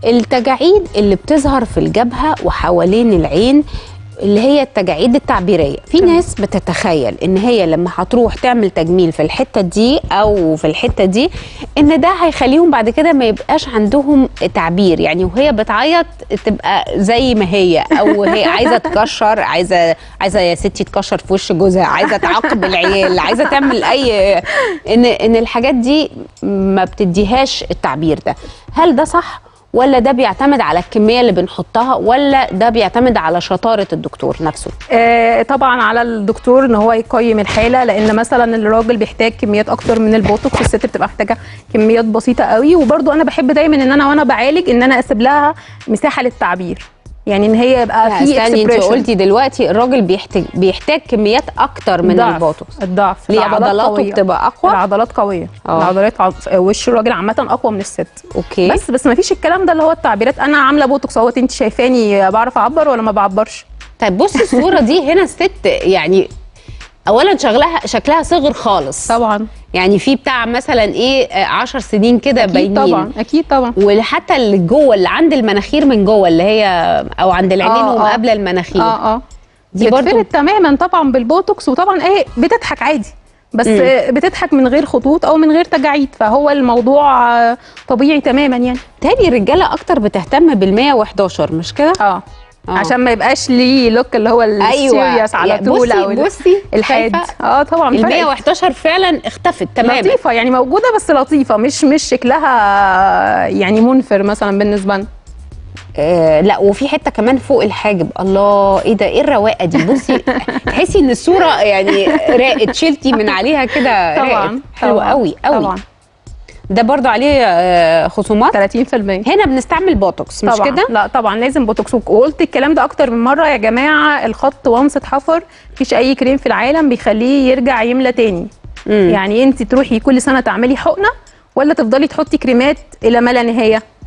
التجاعيد اللي بتظهر في الجبهه وحوالين العين اللي هي التجاعيد التعبيريه في ناس بتتخيل ان هي لما هتروح تعمل تجميل في الحته دي او في الحته دي ان ده هيخليهم بعد كده ما يبقاش عندهم تعبير يعني وهي بتعيط تبقى زي ما هي او هي عايزه تكشر عايزه عايزه يا ستي تكشر في وش جوزها عايزه تعاقب العيال عايزه تعمل اي ان ان الحاجات دي ما بتديهاش التعبير ده هل ده صح ولا ده بيعتمد على الكميه اللي بنحطها ولا ده بيعتمد على شطاره الدكتور نفسه آه، طبعا على الدكتور ان هو يقيم الحاله لان مثلا الراجل بيحتاج كميات اكتر من البوتوكس الست بتبقى محتاجه كميات بسيطه قوي وبرده انا بحب دايما ان انا وانا بعالج ان انا اسيب لها مساحه للتعبير يعني ان هي يبقى لا، في استني انت expression. قلتي دلوقتي الراجل بيحتاج بيحتاج كميات اكتر من ضعف. البوتوكس الضعف ليه العضلات عضلاته قوية. بتبقى اقوى العضلات قويه اه. العضلات عض... وش الراجل عامه اقوى من الست اوكي بس بس ما فيش الكلام ده اللي هو التعبيرات انا عامله بوتوكس اهوت انت شايفاني بعرف اعبر ولا ما بعبرش طيب بصي الصوره دي هنا الست يعني اولا شغلها شكلها صغر خالص طبعا يعني في بتاع مثلا ايه 10 سنين كده اكيد باينين طبعا اكيد طبعا وحتى اللي جوه اللي عند المناخير من جوه اللي هي او عند العينين اه، وما اه. قبل المناخير اه اه دي دي برضو- برضو تماما طبعا بالبوتوكس وطبعا ايه بتضحك عادي بس مم. آه، بتضحك من غير خطوط او من غير تجاعيد فهو الموضوع آه، طبيعي تماما يعني تاني الرجاله اكتر بتهتم بال 111 مش كده اه آه. عشان ما يبقاش ليه لوك اللي هو السيريس على يعني طول بصي او ال- بصي الحاد شايفة؟ اه طبعا ال فرقت. 111 فعلا اختفت تماما لطيفه يعني موجوده بس لطيفه مش مش شكلها يعني منفر مثلا بالنسبه لنا آه لا وفي حته كمان فوق الحاجب الله ايه ده ايه الرواقه دي بصي تحسي ان الصوره يعني راقت شلتي من عليها كده طبعا راقت. حلو طبعا، قوي قوي طبعا ده برضو عليه آه خصومات 30% هنا بنستعمل بوتوكس مش طبعا كده لا طبعا لازم بوتوكس وقلت الكلام ده اكتر من مره يا جماعه الخط وانس اتحفر مفيش اي كريم في العالم بيخليه يرجع يملى تاني مم. يعني انت تروحي كل سنه تعملي حقنه ولا تفضلي تحطي كريمات الى ما لا نهايه